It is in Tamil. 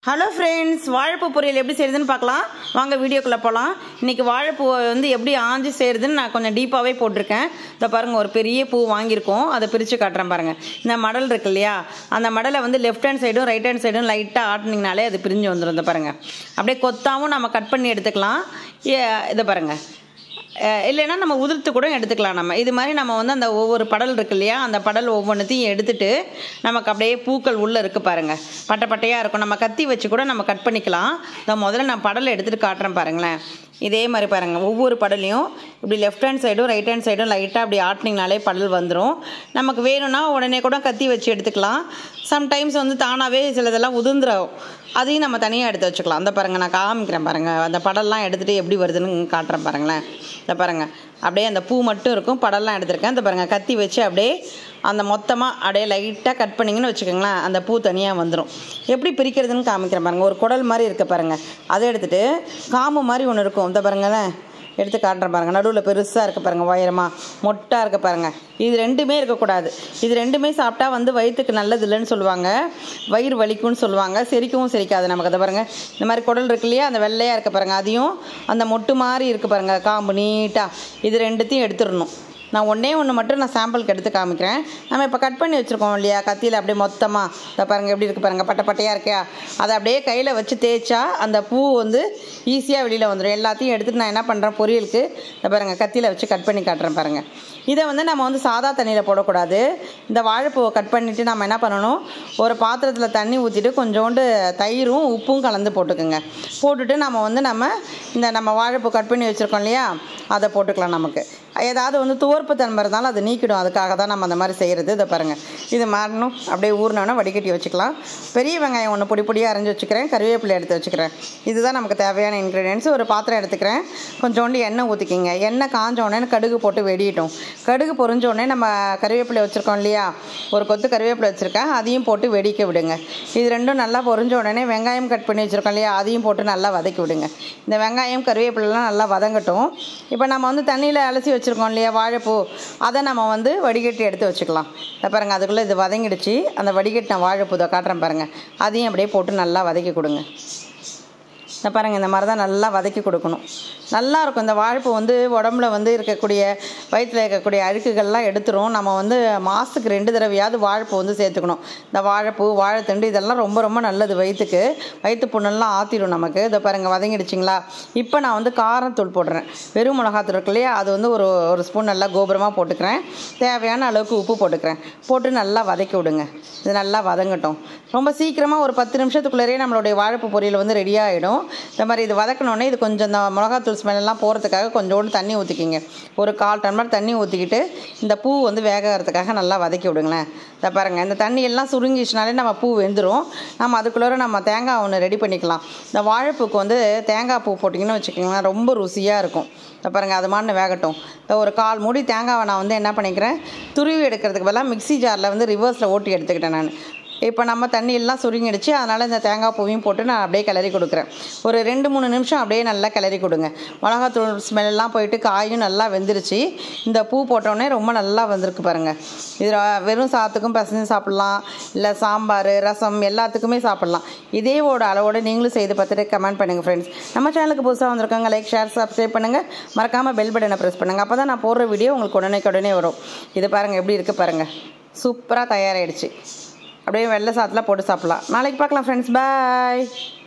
ஹலோ ஃப்ரெண்ட்ஸ் வாழைப்பூ பொரியல் எப்படி செய்யுதுன்னு பார்க்கலாம் வாங்க வீடியோக்குள்ளே போகலாம் இன்றைக்கி வாழைப்பூவை வந்து எப்படி ஆஞ்சி செய்கிறதுன்னு நான் கொஞ்சம் டீப்பாகவே போட்டிருக்கேன் இந்த பாருங்கள் ஒரு பெரிய பூ வாங்கியிருக்கோம் அதை பிரித்து காட்டுறேன் பாருங்கள் இந்த மடல் இருக்கு இல்லையா அந்த மடலை வந்து லெஃப்ட் ஹேண்ட் சைடும் ரைட் ஹேண்ட் சைடும் லைட்டாக ஆட்டினீங்கனாலே அது பிரிஞ்சு வந்துடும் இந்த பாருங்கள் அப்படியே கொத்தாவும் நம்ம கட் பண்ணி எடுத்துக்கலாம் ஏ- இதை பாருங்கள் அஹ் இல்லைன்னா நம்ம உதிர்த்து கூட எடுத்துக்கலாம் நம்ம இது மாதிரி நம்ம வந்து அந்த ஒவ்வொரு படல் இருக்கு இல்லையா அந்த படல் ஒவ்வொன்றுத்தையும் எடுத்துட்டு நமக்கு அப்படியே பூக்கள் உள்ளே இருக்கு பாருங்க பட்டை பட்டையாக இருக்கும் நம்ம கத்தி வச்சு கூட நம்ம கட் பண்ணிக்கலாம் இந்த முதல்ல நான் படலை எடுத்துட்டு காட்டுறேன் பாருங்களேன் இதே மாதிரி பாருங்க ஒவ்வொரு படலையும் இப்படி லெஃப்ட் ஹேண்ட் சைடும் ரைட் ஹேண்ட் சைடும் லைட்டாக அப்படி ஆட்டினீங்கனாலே படல் வந்துடும் நமக்கு வேணும்னா உடனே கூட கத்தி வச்சு எடுத்துக்கலாம் சம்டைம்ஸ் வந்து தானாகவே சிலதெல்லாம் உதிர்ந்துரும் அதையும் நம்ம தனியாக எடுத்து வச்சுக்கலாம் அந்த பாருங்கள் நான் காமிக்கிறேன் பாருங்கள் அந்த படம்லாம் எடுத்துகிட்டு எப்படி வருதுன்னு காட்டுறேன் பாருங்களேன் இந்த பாருங்கள் அப்படியே அந்த பூ மட்டும் இருக்கும் படம்லாம் எடுத்திருக்கேன் இந்த பாருங்கள் கத்தி வச்சு அப்படியே அந்த மொத்தமாக அப்படியே லைட்டாக கட் பண்ணிங்கன்னு வச்சுக்கோங்களேன் அந்த பூ தனியாக வந்துடும் எப்படி பிரிக்கிறதுன்னு காமிக்கிறேன் பாருங்கள் ஒரு குடல் மாதிரி இருக்க பாருங்கள் அதை எடுத்துகிட்டு காம்பு மாதிரி ஒன்று இருக்கும் இந்த பாருங்களேன் எடுத்து காட்டுறேன் பாருங்கள் நடுவில் பெருசாக இருக்க பாருங்கள் உயரமாக மொட்டாக இருக்க பாருங்கள் இது ரெண்டுமே இருக்கக்கூடாது இது ரெண்டுமே சாப்பிட்டா வந்து வயிற்றுக்கு நல்லது இல்லைன்னு சொல்லுவாங்க வயிறு வலிக்கும்னு சொல்லுவாங்க செரிக்கவும் செரிக்காது நமக்கு அதை பாருங்கள் இந்த மாதிரி குடல் இருக்கு இல்லையா அந்த வெள்ளையாக இருக்க பாருங்கள் அதையும் அந்த மொட்டு மாதிரி இருக்கு பாருங்கள் காம்பு நீட்டாக இது ரெண்டுத்தையும் எடுத்துடணும் நான் ஒன்றே ஒன்று மட்டும் நான் சாம்பிளுக்கு எடுத்து காமிக்கிறேன் நம்ம இப்போ கட் பண்ணி வச்சுருக்கோம் இல்லையா கத்தியில் அப்படியே மொத்தமாக இதை பாருங்கள் எப்படி இருக்குது பாருங்கள் பட்டை பட்டையாக இருக்கியா அதை அப்படியே கையில் வச்சு தேய்ச்சா அந்த பூ வந்து ஈஸியாக வெளியில் வந்துடும் எல்லாத்தையும் எடுத்துகிட்டு நான் என்ன பண்ணுறேன் பொரியலுக்கு இதை பாருங்கள் கத்தியில் வச்சு கட் பண்ணி காட்டுறேன் பாருங்கள் இதை வந்து நம்ம வந்து சாதா தண்ணியில் போடக்கூடாது இந்த வாழைப்பூவை கட் பண்ணிவிட்டு நம்ம என்ன பண்ணணும் ஒரு பாத்திரத்தில் தண்ணி ஊற்றிட்டு கொஞ்சோண்டு தயிரும் உப்பும் கலந்து போட்டுக்கோங்க போட்டுட்டு நம்ம வந்து நம்ம இந்த நம்ம வாழைப்பூ கட் பண்ணி வச்சுருக்கோம் இல்லையா அதை போட்டுக்கலாம் நமக்கு ஏதாவது வந்து துவர்ப்பு தன்மை இருந்தாலும் அது நீக்கிடும் அதுக்காக தான் நம்ம அந்த மாதிரி செய்கிறது இதை பாருங்கள் இது மாறணும் அப்படியே ஊறினோன்னா வடிகட்டி வச்சுக்கலாம் பெரிய வெங்காயம் ஒன்று பொடி பொடியாக அரைஞ்சி வச்சுக்கிறேன் கருவேப்பிலை எடுத்து வச்சுக்கிறேன் இதுதான் நமக்கு தேவையான இன்க்ரீடியன்ஸ் ஒரு பாத்திரம் எடுத்துக்கிறேன் கொஞ்சோண்டு எண்ணெய் ஊற்றிக்கிங்க எண்ணெய் காஞ்ச உடனே கடுகு போட்டு வெடியிட்டோம் கடுகு பொரிஞ்ச உடனே நம்ம கருவேப்பிலை வச்சுருக்கோம் இல்லையா ஒரு கொத்து கருவேப்பிலை வச்சுருக்கேன் அதையும் போட்டு வெடிக்க விடுங்க இது ரெண்டும் நல்லா பொரிஞ்ச உடனே வெங்காயம் கட் பண்ணி வச்சுருக்கோம் இல்லையா அதையும் போட்டு நல்லா வதக்கி விடுங்க இந்த வெங்காயம் கருவேப்பிலைலாம் நல்லா வதங்கட்டும் இப்போ நம்ம வந்து தண்ணியில் அலசி வச்சுருக்கோம் இல்லையா வாழைப்பூ அதை நம்ம வந்து வடிகட்டி எடுத்து வச்சுக்கலாம் இதை பாருங்கள் அதுக்குள்ளே இது வதங்கிடுச்சு அந்த வடிகட்டின வாழைப்பூ இதை காட்டுறேன் பாருங்கள் அதையும் அப்படியே போட்டு நல்லா வதக்கி கொடுங்க இந்த பாருங்கள் இந்த மாதிரி தான் நல்லா வதக்கி கொடுக்கணும் நல்லா இருக்கும் இந்த வாழைப்பூ வந்து உடம்புல வந்து இருக்கக்கூடிய வயிற்றில் இருக்கக்கூடிய அழுக்குகள்லாம் எடுத்துரும் நம்ம வந்து மாதத்துக்கு ரெண்டு தடவையாவது வாழைப்பூ வந்து சேர்த்துக்கணும் இந்த வாழைப்பூ வாழைத்தண்டு இதெல்லாம் ரொம்ப ரொம்ப நல்லது வயிற்றுக்கு வயிற்று புண்ணெல்லாம் ஆற்றிடும் நமக்கு இதை பாருங்கள் வதங்கிடுச்சிங்களா இப்போ நான் வந்து காரத்தூள் போடுறேன் வெறும் மிளகாத்தூள் இருக்கு இல்லையா அது வந்து ஒரு ஒரு ஸ்பூன் நல்லா கோபுரமாக போட்டுக்கிறேன் தேவையான அளவுக்கு உப்பு போட்டுக்கிறேன் போட்டு நல்லா வதக்கி விடுங்க இது நல்லா வதங்கட்டும் ரொம்ப சீக்கிரமாக ஒரு பத்து நிமிஷத்துக்குள்ளேயே நம்மளுடைய வாழைப்பூ பொரியல் வந்து ரெடி ஆகிடும் இந்த மாதிரி இது வதக்கணுன்னே இது கொஞ்சம் இந்த மிளகாத்தூள் ஸ்மெல்லாம் போகிறதுக்காக கொஞ்சோண்டு தண்ணி ஊற்றிக்கிங்க ஒரு கால் டம்ளர் தண்ணி ஊற்றிக்கிட்டு இந்த பூ வந்து வேகறதுக்காக நல்லா வதக்கி விடுங்களேன் இதை பாருங்கள் இந்த தண்ணி எல்லாம் சுருங்கிச்சுனாலே நம்ம பூ வெந்துடும் நம்ம அதுக்குள்ளே நம்ம தேங்காய் ஒன்று ரெடி பண்ணிக்கலாம் இந்த வாழைப்பூக்கு வந்து தேங்காய் பூ போட்டிங்கன்னு வச்சுக்கோங்களேன் ரொம்ப ருசியாக இருக்கும் இதை பாருங்கள் அது மாதிரி வேகட்டும் இப்போ ஒரு கால் மூடி தேங்காவை நான் வந்து என்ன பண்ணிக்கிறேன் துருவி எடுக்கிறதுக்கு பதிலாக மிக்ஸி ஜாரில் வந்து ரிவர்ஸில் ஓட்டி எடுத்துக்கிட்டேன் நான் இப்போ நம்ம தண்ணி எல்லாம் சுருங்கிடுச்சு அதனால் இந்த தேங்காய் பூவையும் போட்டு நான் அப்படியே கிளறி கொடுக்குறேன் ஒரு ரெண்டு மூணு நிமிஷம் அப்படியே நல்லா கிளறி கொடுங்க மிளகாத்தூள் ஸ்மெல்லாம் போயிட்டு காயும் நல்லா வெந்துருச்சு இந்த பூ போட்டோடனே ரொம்ப நல்லா வந்திருக்கு பாருங்கள் இது வெறும் சாத்துக்கும் பசஞ்சு சாப்பிட்லாம் இல்லை சாம்பார் ரசம் எல்லாத்துக்குமே சாப்பிட்லாம் இதேவோட அளவோட நீங்களும் செய்து பார்த்துட்டு கமெண்ட் பண்ணுங்கள் ஃப்ரெண்ட்ஸ் நம்ம சேனலுக்கு புதுசாக வந்திருக்காங்க லைக் ஷேர் சப்ஸ்கிரைப் பண்ணுங்கள் மறக்காமல் பெல் பட்டனை ப்ரெஸ் பண்ணுங்கள் அப்போ தான் நான் போடுற வீடியோ உங்களுக்கு உடனே உடனே வரும் இது பாருங்கள் எப்படி இருக்குது பாருங்கள் சூப்பராக தயாராகிடுச்சு அப்படியே வெள்ளை சாத்தில் போட்டு சாப்பிட்லாம் நாளைக்கு பார்க்கலாம் ஃப்ரெண்ட்ஸ் பாய்